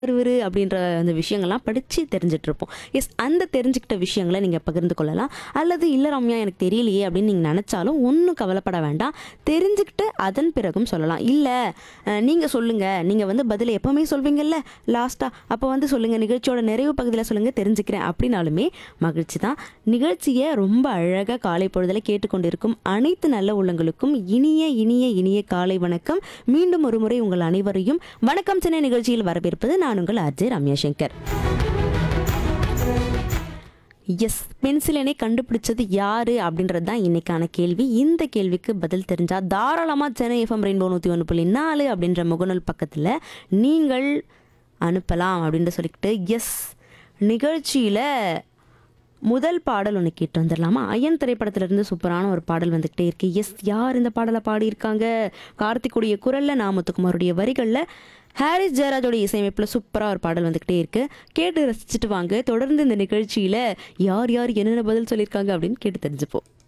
வருவரு அப்படின்ற அந்த விஷயங்கள்லாம் படித்து தெரிஞ்சிட்ருப்போம் எஸ் அந்த தெரிஞ்சுக்கிட்ட விஷயங்களை நீங்கள் பகிர்ந்து கொள்ளலாம் அல்லது இல்லை ரம்யா எனக்கு தெரியலையே அப்படின்னு நீங்கள் நினச்சாலும் ஒன்றும் கவலைப்பட வேண்டாம் தெரிஞ்சுக்கிட்டு அதன் பிறகும் சொல்லலாம் இல்லை நீங்கள் சொல்லுங்கள் நீங்கள் வந்து பதில் எப்போவுமே சொல்வீங்கல்ல லாஸ்ட்டாக அப்போ வந்து சொல்லுங்கள் நிகழ்ச்சியோட நிறைவு பகுதியில் சொல்லுங்கள் தெரிஞ்சுக்கிறேன் அப்படின்னாலுமே மகிழ்ச்சி தான் நிகழ்ச்சியை ரொம்ப அழகாக காலை பொழுதில் கேட்டுக்கொண்டிருக்கும் அனைத்து நல்ல உள்ளங்களுக்கும் இனிய இனிய இனிய காலை வணக்கம் மீண்டும் ஒரு முறை உங்கள் அனைவரையும் வணக்கம் சென்னை நிகழ்ச்சியில் வரவேற்பது நான் உங்கள் அஜய் ரம்யா சங்கர் எஸ் பென்சிலனை கண்டுபிடிச்சது யாரு அப்படின்றது தான் இன்னைக்கான கேள்வி இந்த கேள்விக்கு பதில் தெரிஞ்சா தாராளமாக சென்னை எஃப்எம் ரெயின்போ நூற்றி ஒன்று புள்ளி நாலு அப்படின்ற முகநூல் பக்கத்தில் நீங்கள் அனுப்பலாம் அப்படின்னு சொல்லிக்கிட்டு எஸ் நிகழ்ச்சியில் முதல் பாடல் ஒன்று கேட்டு வந்துடலாமா அயன் திரைப்படத்திலிருந்து சூப்பரான ஒரு பாடல் வந்துக்கிட்டே இருக்கு எஸ் யார் இந்த பாடலை பாடியிருக்காங்க கார்த்திக்குடைய குரலில் நாமத்துக்குமாருடைய வரிகளில் ஹாரிஸ் ஜெயராஜோடைய இசையமைப்பில் சூப்பராக ஒரு பாடல் வந்துக்கிட்டே இருக்கு கேட்டு ரசிச்சுட்டு வாங்க தொடர்ந்து இந்த நிகழ்ச்சியில் யார் யார் என்னென்ன பதில் சொல்லியிருக்காங்க அப்படின்னு கேட்டு தெரிஞ்சுப்போம்